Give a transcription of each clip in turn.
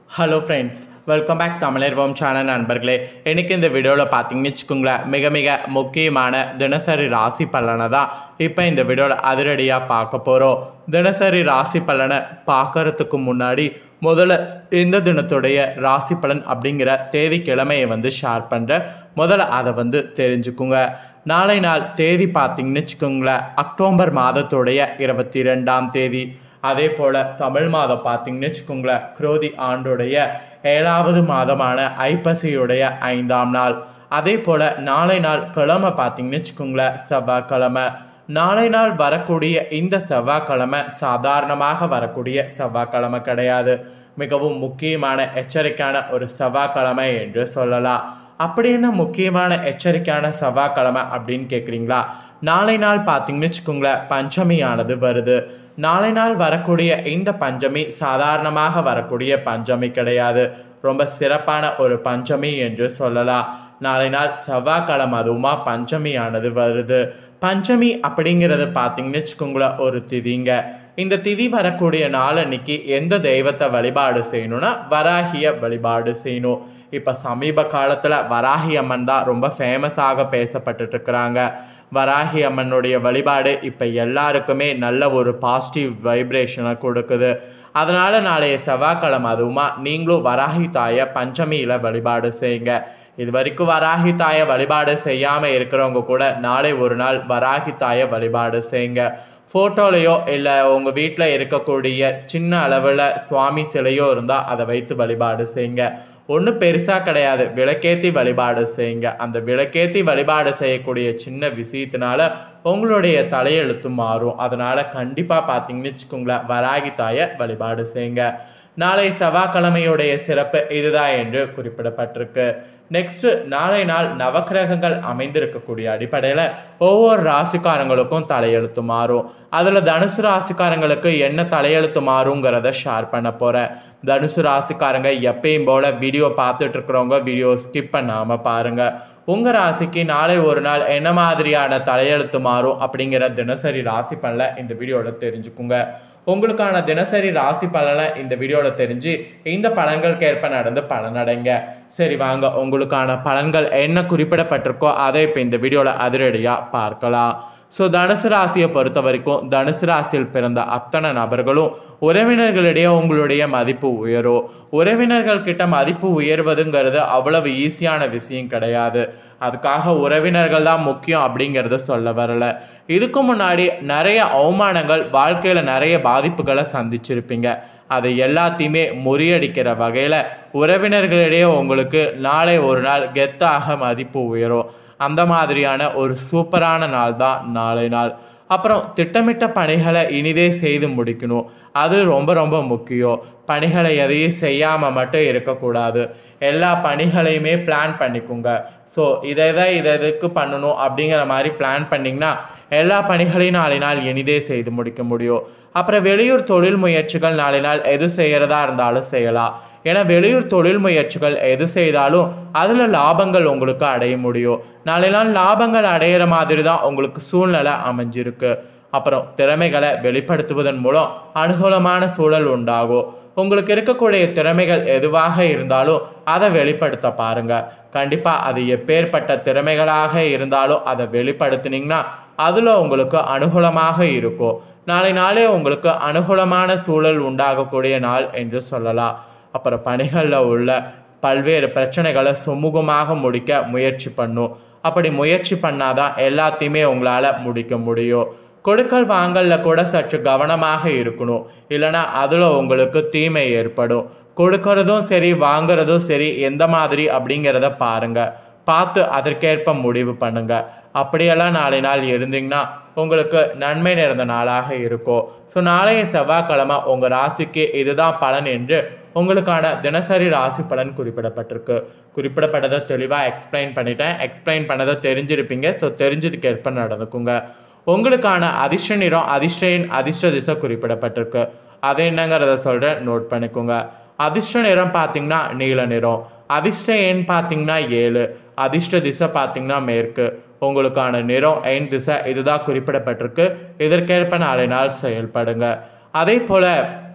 hello friends welcome back தமிழர்வோம் channel நண்பர்களே எனக்கு இந்த வீடியோவில் பார்த்தீங்கன்னு வச்சுக்கோங்களேன் மிக மிக முக்கியமான தினசரி ராசி பலனை தான் இப்போ இந்த வீடியோவில் அதிரடியாக பார்க்க போகிறோம் தினசரி ராசி பலனை பார்க்கறதுக்கு முன்னாடி முதல்ல இந்த தினத்துடைய ராசி பலன் அப்படிங்கிற தேதி கிழமையை வந்து ஷேர் பண்ணுறேன் முதல்ல அதை வந்து தெரிஞ்சுக்குங்க நாளை நாள் தேதி பார்த்தீங்கன்னு வச்சுக்கோங்களேன் அக்டோபர் மாதத்துடைய இருபத்தி ரெண்டாம் தேதி அதே போல் தமிழ் மாதம் பார்த்தீங்கன்னு வச்சுக்கோங்களேன் குரோதி ஆண்டுடைய ஏழாவது மாதமான ஐப்பசியுடைய ஐந்தாம் நாள் அதே போல் நாளை நாள் கிழமை பார்த்தீங்கன்னு வச்சுக்கோங்களேன் செவ்வாய்க்கிழமை நாளை நாள் வரக்கூடிய இந்த செவ்வாய்க்கிழமை சாதாரணமாக வரக்கூடிய செவ்வாய்க்கிழமை கிடையாது மிகவும் முக்கியமான எச்சரிக்கையான ஒரு செவ்வாய்க்கிழமை என்று சொல்லலாம் அப்படி என்ன முக்கியமான எச்சரிக்கையான செவ்வாய்க்கிழமை அப்படின்னு கேட்குறீங்களா நாளை நாள் பார்த்தீங்கன்னு வச்சுக்கோங்களேன் பஞ்சமியானது வருது நாளை நாள் வரக்கூடிய இந்த பஞ்சமி சாதாரணமாக வரக்கூடிய பஞ்சமி கிடையாது ரொம்ப சிறப்பான ஒரு பஞ்சமி என்று சொல்லலாம் நாளை நாள் செவ்வாய்க்கிழமை அதுவுமா பஞ்சமியானது வருது பஞ்சமி அப்படிங்கிறது பார்த்தீங்கன்னு வச்சுக்கோங்களேன் ஒரு திதிங்க இந்த திதி வரக்கூடிய நாள் அன்னைக்கு எந்த தெய்வத்தை வழிபாடு செய்யணும்னா வராகிய வழிபாடு செய்யணும் இப்போ சமீப காலத்தில் வராகி அம்மன் தான் ரொம்ப ஃபேமஸாக பேசப்பட்டுட்டு இருக்கிறாங்க வராகி அம்மனுடைய வழிபாடு இப்போ எல்லாருக்குமே நல்ல ஒரு பாசிட்டிவ் வைப்ரேஷனை கொடுக்குது அதனால் நாளைய செவ்வாய்க்கிழமை அதுவுமா நீங்களும் வராகி தாயை பஞ்சமியில் வழிபாடு செய்யுங்க இது வரைக்கும் வராகி தாயை வழிபாடு செய்யாமல் இருக்கிறவங்க கூட நாளை ஒரு நாள் வராகி தாயை வழிபாடு செய்யுங்க ஃபோட்டோலையோ இல்லை உங்கள் வீட்டில் இருக்கக்கூடிய சின்ன அளவில் சுவாமி சிலையோ இருந்தால் அதை வைத்து வழிபாடு செய்யுங்க ஒன்றும் பெருசாக கிடையாது விளக்கேற்றி வழிபாடு செய்யுங்க அந்த விளக்கேற்றி வழிபாடு செய்யக்கூடிய சின்ன விஷயத்தினால உங்களுடைய தலையெழுத்து மாறும் அதனால் கண்டிப்பாக பார்த்தீங்கன்னு வச்சுக்கோங்களேன் வராகி தாயை வழிபாடு செய்யுங்க நாளை செவ்வாய்க்கிழமையுடைய சிறப்பு இதுதான் என்று குறிப்பிடப்பட்டிருக்கு நெக்ஸ்ட் நாளை நாள் நவக்கிரகங்கள் அமைந்திருக்கக்கூடிய அடிப்படையில் ஒவ்வொரு ராசிக்காரங்களுக்கும் தலையெழுத்து மாறும் அதில் தனுசு ராசிக்காரங்களுக்கு என்ன தலையெழுத்து மாறுங்கிறத ஷேர் பண்ண போகிறேன் தனுசு ராசிக்காரங்க எப்பயும் போல் வீடியோ பார்த்துட்டு இருக்கிறவங்க வீடியோ ஸ்கிப் பண்ணாமல் பாருங்கள் உங்கள் ராசிக்கு நாளை ஒரு நாள் என்ன மாதிரியான தலையெழுத்து மாறும் அப்படிங்கிற தினசரி ராசி பலனை இந்த வீடியோவில் தெரிஞ்சுக்குங்க உங்களுக்கான தினசரி ராசி பலனை இந்த வீடியோவில் தெரிஞ்சு இந்த பலன்களுக்கு ஏற்ப நடந்து பலனடைங்க சரி வாங்க உங்களுக்கான பலன்கள் என்ன குறிப்பிடப்பட்டிருக்கோ அதை இப்போ இந்த வீடியோவில் அதிரடியாக பார்க்கலாம் ஸோ தனுசு ராசியை பொறுத்த வரைக்கும் தனுசு ராசியில் பிறந்த அத்தனை நபர்களும் உறவினர்களிடையே உங்களுடைய மதிப்பு உயரும் உறவினர்கள் கிட்ட மதிப்பு உயர்வதுங்கிறது அவ்வளவு ஈஸியான விஷயம் கிடையாது அதுக்காக உறவினர்கள் தான் முக்கியம் அப்படிங்கிறத சொல்ல வரல இதுக்கு முன்னாடி நிறைய அவமானங்கள் வாழ்க்கையில் நிறைய பாதிப்புகளை சந்திச்சிருப்பீங்க அதை எல்லாத்தையுமே முறியடிக்கிற வகையில் உறவினர்களிடையே உங்களுக்கு நாளை ஒரு நாள் கெத்தாக மதிப்பு உயரும் அந்த மாதிரியான ஒரு சூப்பரான நாள் தான் நாளை நாள் அப்புறம் திட்டமிட்ட பணிகளை இனிதே செய்து முடிக்கணும் அது ரொம்ப ரொம்ப முக்கியம் பணிகளை எதையும் செய்யாமல் மட்டும் இருக்கக்கூடாது எல்லா பணிகளையுமே பிளான் பண்ணிக்கோங்க ஸோ இதை தான் இதை இதுக்கு பண்ணணும் அப்படிங்கிற மாதிரி பிளான் பண்ணிங்கன்னா எல்லா பணிகளையும் நாளை நாள் இனிதே செய்து முடிக்க முடியும் அப்புறம் வெளியூர் தொழில் முயற்சிகள் நாளை நாள் எது செய்கிறதா இருந்தாலும் செய்யலாம் ஏன்னா வெளியூர் தொழில் முயற்சிகள் எது செய்தாலும் அதில் லாபங்கள் உங்களுக்கு அடைய முடியும் நாளை நாள் லாபங்கள் அடையிற மாதிரி தான் உங்களுக்கு சூழ்நிலை அமைஞ்சிருக்கு அப்புறம் திறமைகளை வெளிப்படுத்துவதன் மூலம் அனுகூலமான சூழல் உண்டாகும் உங்களுக்கு இருக்கக்கூடிய திறமைகள் எதுவாக இருந்தாலும் அதை வெளிப்படுத்த பாருங்க கண்டிப்பாக அது எப்பேற்பட்ட திறமைகளாக இருந்தாலும் அதை வெளிப்படுத்தினீங்கன்னா அதில் உங்களுக்கு அனுகூலமாக இருக்கும் நாளை நாளே உங்களுக்கு அனுகூலமான சூழல் உண்டாகக்கூடிய நாள் என்று சொல்லலாம் அப்புறம் பணிகளில் உள்ள பல்வேறு பிரச்சனைகளை சுமூகமாக முடிக்க முயற்சி பண்ணும் அப்படி முயற்சி பண்ணாதான் எல்லாத்தையுமே உங்களால் முடிக்க முடியும் கொடுக்கல் வாங்கல்ல கூட சற்று கவனமாக இருக்கணும் இல்லைனா அதில் உங்களுக்கு தீமை ஏற்படும் கொடுக்கறதும் சரி வாங்குறதும் சரி எந்த மாதிரி அப்படிங்கிறத பாருங்க பார்த்து அதற்கேற்ப முடிவு பண்ணுங்க அப்படியெல்லாம் நாளை நாள் இருந்தீங்கன்னா உங்களுக்கு நன்மை நிறைந்த நாளாக இருக்கும் ஸோ நாளைய செவ்வாய்க்கிழமை உங்கள் ராசிக்கு இதுதான் பலன் என்று உங்களுக்கான தினசரி ராசி பலன் குறிப்பிடப்பட்டிருக்கு குறிப்பிடப்பட்டதை தெளிவாக எக்ஸ்பிளைன் பண்ணிட்டேன் எக்ஸ்பிளைன் பண்ணதை தெரிஞ்சிருப்பீங்க ஸோ தெரிஞ்சதுக்கு ஏற்ப நடந்துக்குங்க உங்களுக்கான அதிர்ஷ்ட நிறம் அதிர்ஷ்ட எண் அதிர்ஷ்ட திசை குறிப்பிடப்பட்டிருக்கு அது என்னங்கிறத சொல்கிறேன் நோட் பண்ணிக்கோங்க அதிர்ஷ்ட நிறம் பார்த்தீங்கன்னா நீல நிறம் அதிர்ஷ்ட எண் பார்த்தீங்கன்னா ஏழு அதிர்ஷ்ட திசை பார்த்தீங்கன்னா மேற்கு உங்களுக்கான நிறம் எண் திசை இதுதான் குறிப்பிடப்பட்டிருக்கு இதற்கேற்ப நாளை நாள் செயல்படுங்க அதே போல்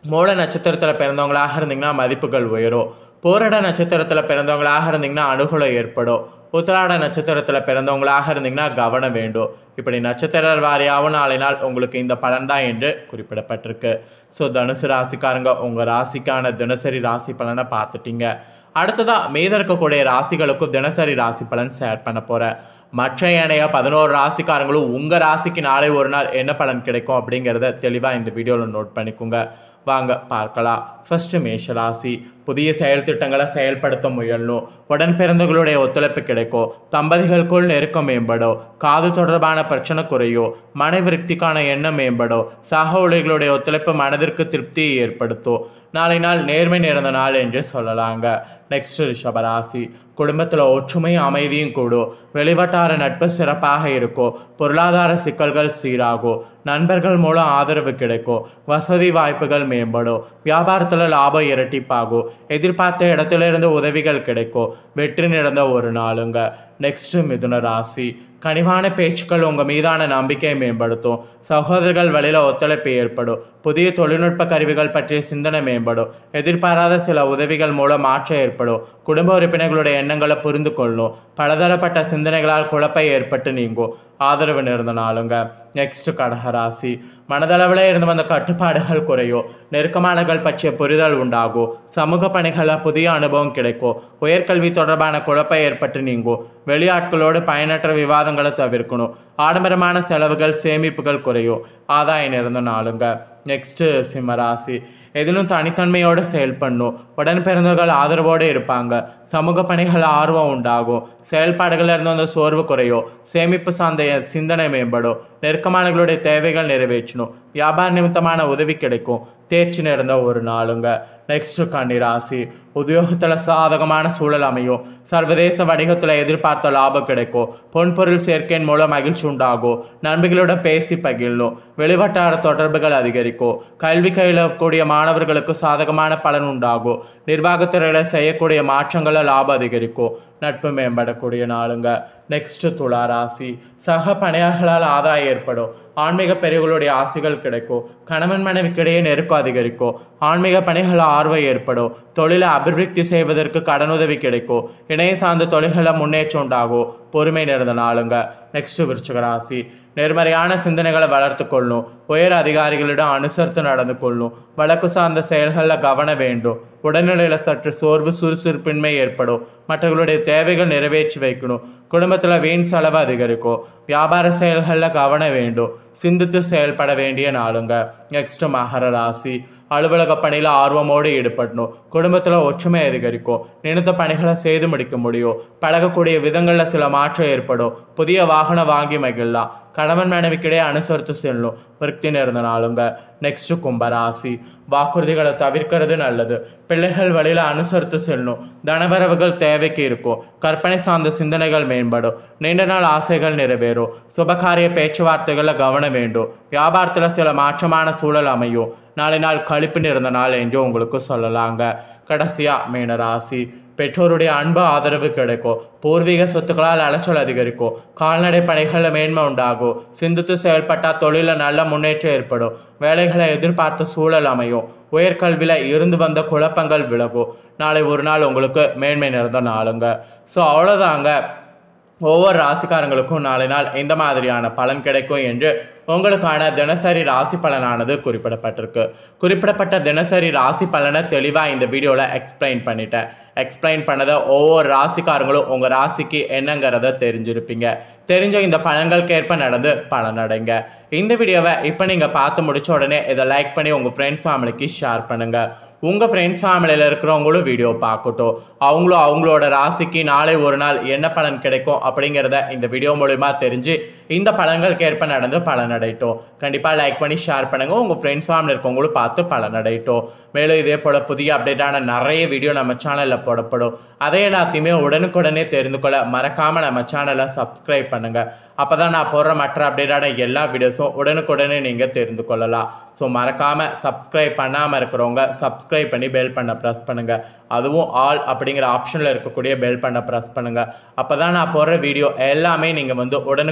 மூல நட்சத்திரத்தில் பிறந்தவங்களாக இருந்தீங்கன்னா மதிப்புகள் உயரும் பூரட நட்சத்திரத்தில் பிறந்தவங்களாக இருந்தீங்கன்னா அனுகூலம் ஏற்படும் உத்திராட நட்சத்திரத்தில் பிறந்தவங்களாக இருந்தீங்கன்னா கவனம் வேண்டும் இப்படி நட்சத்திர வாரியாகவும் நாளை நாள் உங்களுக்கு இந்த பலன் தான் என்று குறிப்பிடப்பட்டிருக்கு ஸோ தனுசு ராசிக்காரங்க உங்கள் ராசிக்கான தினசரி ராசி பலனை பார்த்துட்டீங்க அடுத்ததாக மீதம் இருக்கக்கூடிய ராசிகளுக்கும் தினசரி ராசி பலன் ஷேர் பண்ண போகிறேன் மற்ற ஏனைய பதினோரு ராசிக்காரங்களும் உங்கள் ராசிக்கு நாளை ஒரு நாள் என்ன பலன் கிடைக்கும் அப்படிங்கிறத தெளிவாக இந்த வீடியோவில் நோட் பண்ணிக்கோங்க வாங்க பார்க்கலாம் ஃபர்ஸ்ட் மேஷ ராசி புதிய செயல் திட்டங்களை செயல்படுத்த முயலணும் உடன் பிறந்தவர்களுடைய ஒத்துழைப்பு கிடைக்கும் தம்பதிகளுக்குள் நெருக்கம் மேம்படும் காது தொடர்பான பிரச்சனை குறையும் மன விருத்திக்கான எண்ணம் மேம்படும் சக ஊழியர்களுடைய ஒத்துழைப்பு மனதிற்கு திருப்தியை ஏற்படுத்தும் நாளை நாள் நேர்மை நிறைந்த நாள் என்று சொல்லலாங்க நெக்ஸ்ட் ரிஷபராசி குடும்பத்தில் ஒற்றுமையும் அமைதியும் கூடும் வெளிவட்டார நட்பு சிறப்பாக இருக்கும் பொருளாதார சிக்கல்கள் சீராகும் நண்பர்கள் மூலம் ஆதரவு கிடைக்கும் வசதி வாய்ப்புகள் மேம்படும் வியாபாரத்தில் லாபம் இரட்டிப்பாகும் எதிர்பார்த்த இடத்துல இருந்து உதவிகள் கிடைக்கும் வெற்றி நிறைந்த ஒரு நாளுங்க நெக்ஸ்ட் மிதுன ராசி கனிவான பேச்சுக்கள் உங்கள் மீதான நம்பிக்கையை மேம்படுத்தும் சகோதரர்கள் வழியில் ஒத்துழைப்பு ஏற்படும் புதிய தொழில்நுட்ப கருவிகள் பற்றிய சிந்தனை மேம்படும் எதிர்பாராத சில உதவிகள் மூலம் மாற்றம் ஏற்படும் குடும்ப உறுப்பினர்களுடைய எண்ணங்களை புரிந்து கொள்ளும் பலதரப்பட்ட சிந்தனைகளால் குழப்பம் ஏற்பட்டு நீங்கும் ஆதரவு நிறந்த நாளுங்க நெக்ஸ்ட் கடகராசி மனதளவில் இருந்து வந்த கட்டுப்பாடுகள் குறையும் நெருக்கமானங்கள் பற்றிய புரிதல் உண்டாகும் சமூக பணிகளில் புதிய அனுபவம் கிடைக்கும் உயர்கல்வி தொடர்பான குழப்பம் ஏற்பட்டு நீங்கும் வெளியாட்களோடு பயனற்ற விவாதங்களை தவிர்க்கணும் ஆடம்பரமான செலவுகள் சேமிப்புகள் குறையும் ஆதாயம் நிறந்த நாளுங்க நெக்ஸ்ட்டு சிம்மராசி எதிலும் தனித்தன்மையோடு செயல்படணும் உடன் பிறந்தவர்கள் ஆதரவோடு இருப்பாங்க சமூக பணிகள் ஆர்வம் உண்டாகும் செயல்பாடுகளில் இருந்து வந்த சோர்வு குறையும் சேமிப்பு சார்ந்த சிந்தனை மேம்படும் நெருக்கமானவர்களுடைய தேவைகள் நிறைவேற்றணும் வியாபார நிமித்தமான உதவி கிடைக்கும் தேர்ச்சி நிறைந்த ஒரு நாளுங்க நெக்ஸ்ட் கன்னிராசி உத்தியோகத்தில் சாதகமான சூழல் அமையும் சர்வதேச வணிகத்தில் எதிர்பார்த்த லாபம் கிடைக்கும் பொன்பொருள் சேர்க்கையின் மூலம் மகிழ்ச்சி உண்டாகும் நண்பர்களுடன் பேசி பகிரணும் வெளிவட்டார தொடர்புகள் அதிகரிக்கும் கல்வி கையில் கூடிய மாணவர்களுக்கு சாதகமான பலன் உண்டாகும் நிர்வாகத்துறையில் செய்யக்கூடிய மாற்றங்களில் லாபம் அதிகரிக்கும் நட்பு மேம்படக்கூடிய நாளுங்க நெக்ஸ்ட் துலா ராசி சக பணியாளர்களால் ஆதாயம் ஏற்படும் ஆன்மீக பெரியவர்களுடைய ஆசைகள் கிடைக்கும் கணவன் மனைவிக்கிடையே நெருக்கம் அதிகரிக்கும் ஆன்மீக பணிகள் ஆர்வம் ஏற்படும் தொழிலை அபிவிருத்தி செய்வதற்கு கடனுதவி கிடைக்கும் இணைய சார்ந்த தொழில்களில் முன்னேற்றம் உண்டாகும் பொறுமை நிறைந்த நாளுங்க நெக்ஸ்ட் விருச்சிக ராசி நேர்மறையான சிந்தனைகளை வளர்த்து கொள்ளும் உயர் அதிகாரிகளிடம் அனுசரித்து நடந்து கொள்ளும் வழக்கு சார்ந்த செயல்களில் கவனம் வேண்டும் உடல்நிலையில் சற்று சோர்வு சுறுசுறுப்பின்மை ஏற்படும் மற்றவர்களுடைய தேவைகள் நிறைவேற்றி வைக்கணும் குடும்பத்தில் வீண் செலவு அதிகரிக்கும் வியாபார செயல்களில் கவனம் வேண்டும் சிந்தித்து செயல்பட வேண்டிய நாளுங்க நெக்ஸ்ட் மகர ராசி அலுவலக பணியில் ஆர்வமோடு ஈடுபடணும் குடும்பத்தில் ஒற்றுமை அதிகரிக்கும் நினைத்த பணிகளை செய்து முடிக்க முடியும் பழகக்கூடிய விதங்களில் சில மாற்றம் ஏற்படும் புதிய வாகனம் வாங்கி மகிழலாம் கணவன் மனைவிக்கிடையே அனுசரித்து செல்லும் விருத்தி நேர்ந்த நாளுங்க நெக்ஸ்ட் கும்பராசி வாக்குறுதிகளை தவிர்க்கிறது நல்லது பிள்ளைகள் வழியில் அனுசரித்து செல்லணும் தனவரவுகள் தேவைக்கு இருக்கும் கற்பனை சார்ந்த சிந்தனைகள் மேம்படும் நீண்ட நாள் ஆசைகள் நிறைவேறும் சுபகாரிய பேச்சுவார்த்தைகளில் கவனம் வேண்டும் வியாபாரத்தில் சில மாற்றமான சூழல் அமையும் நாளை நாள் கழிப்பு நிறைந்த நாள் என்று உங்களுக்கு சொல்லலாங்க கடைசியாக மீனராசி பெற்றோருடைய அன்பு ஆதரவு கிடைக்கும் பூர்வீக சொத்துக்களால் அலைச்சல் அதிகரிக்கும் கால்நடை பணிகளில் மேன்மை உண்டாகும் சிந்தித்து செயல்பட்டால் தொழிலில் நல்ல முன்னேற்றம் ஏற்படும் வேலைகளை எதிர்பார்த்த சூழல் அமையும் உயர்கல்வியில் இருந்து வந்த குழப்பங்கள் விலகும் நாளை ஒரு நாள் உங்களுக்கு மேன்மை நிறைந்த நாளுங்க ஸோ அவ்வளோதாங்க ஒவ்வொரு ராசிக்காரங்களுக்கும் நாளை நாள் இந்த மாதிரியான பலன் கிடைக்கும் என்று உங்களுக்கான தினசரி ராசி பலனானது குறிப்பிடப்பட்டிருக்கு குறிப்பிடப்பட்ட தினசரி ராசி பலனை தெளிவாக இந்த வீடியோவில் எக்ஸ்பிளைன் பண்ணிட்டேன் எக்ஸ்பிளைன் பண்ணதை ஒவ்வொரு ராசிக்காரங்களும் உங்கள் ராசிக்கு என்னங்கிறத தெரிஞ்சிருப்பீங்க தெரிஞ்ச இந்த பலன்களுக்கேற்ப நடந்து பலனடைங்க இந்த வீடியோவை இப்போ நீங்கள் பார்த்து முடிச்ச உடனே இதை லைக் பண்ணி உங்கள் ஃப்ரெண்ட்ஸ் ஃபேமிலிக்கு ஷேர் பண்ணுங்கள் உங்கள் ஃப்ரெண்ட்ஸ் ஃபேமிலியில் இருக்கிறவங்களும் வீடியோ பார்க்கட்டும் அவங்களும் அவங்களோட ராசிக்கு நாளை ஒரு நாள் என்ன பலன் கிடைக்கும் அப்படிங்கிறத இந்த வீடியோ மூலிமா தெரிஞ்சு இந்த பலன்களுக்கு ஏற்ப நடந்து பலனடையட்டும் கண்டிப்பாக லைக் பண்ணி ஷேர் பண்ணுங்கள் உங்கள் ஃப்ரெண்ட்ஸ் ஃபேமிலி இருக்கவங்களும் பார்த்து பலனடையட்டும் மேலும் இதே போல் புதிய அப்டேட்டான நிறைய வீடியோ நம்ம சேனலில் போடப்படும் அதை எல்லாத்தையுமே உடனுக்குடனே தெரிந்து கொள்ள மறக்காமல் நம்ம சேனலை சப்ஸ்கிரைப் பண்ணுங்கள் அப்போ தான் நான் போடுற மற்ற அப்டேட்டான எல்லா வீடியோஸும் உடனுக்குடனே நீங்கள் தெரிந்து கொள்ளலாம் ஸோ மறக்காமல் சப்ஸ்கிரைப் பண்ணாமல் இருக்கிறவங்க சப்ஸ்கிரைப் பண்ணி பெல் பண்ண ப்ரெஸ் பண்ணுங்கள் அதுவும் ஆல் அப்படிங்கிற ஆப்ஷனில் இருக்கக்கூடிய பெல் பண்ண ப்ரெஸ் பண்ணுங்கள் அப்போ தான் நான் போடுற வீடியோ எல்லாமே நீங்கள் வந்து உடனுக்குடனே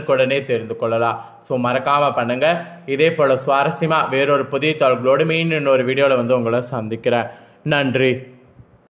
தெரிந்து கொள்ளலாம் ஸோ மறக்காமல் பண்ணுங்கள் இதே போல் சுவாரஸ்யமாக வேறொரு புதிய தகவல்களோடு மீண்டும் இன்னொரு வீடியோவில் வந்து உங்களை சந்திக்கிறேன் நன்றி